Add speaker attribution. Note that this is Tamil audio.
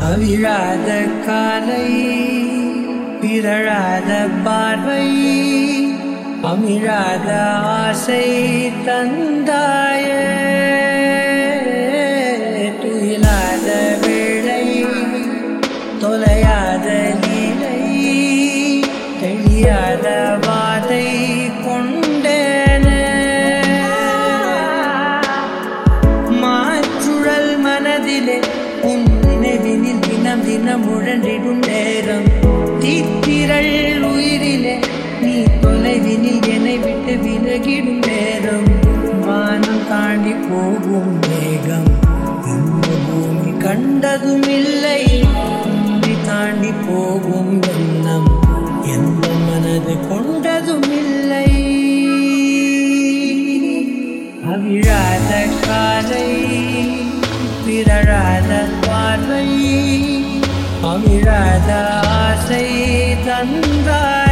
Speaker 1: அவிழாத காலை பிறழாத பார்வை அமிழாத ஆசை தந்தாயே துயிலாத வேளை தொலையாத லீலை தெளியாத வாதை கொண்டேனே மாற்றுழல் மனதிலே உன் நினைவினில் தினம் தினம் உழன்றிடும் நேரம் தீத்திரள் உயிரிலே நீ தொலைவினில் என்னை விட்டு விலகிடும் நேரம் வானம் தாண்டி போகும் மேகம் இந்த பூமி கண்டதும் இல்லை பூமி தாண்டி போகும் எண்ணம் எந்த மனது கொண்டதும் இல்லை அவிழாத காலை பிறழாத பார்வை அவிழாத ஆசை தந்தாய்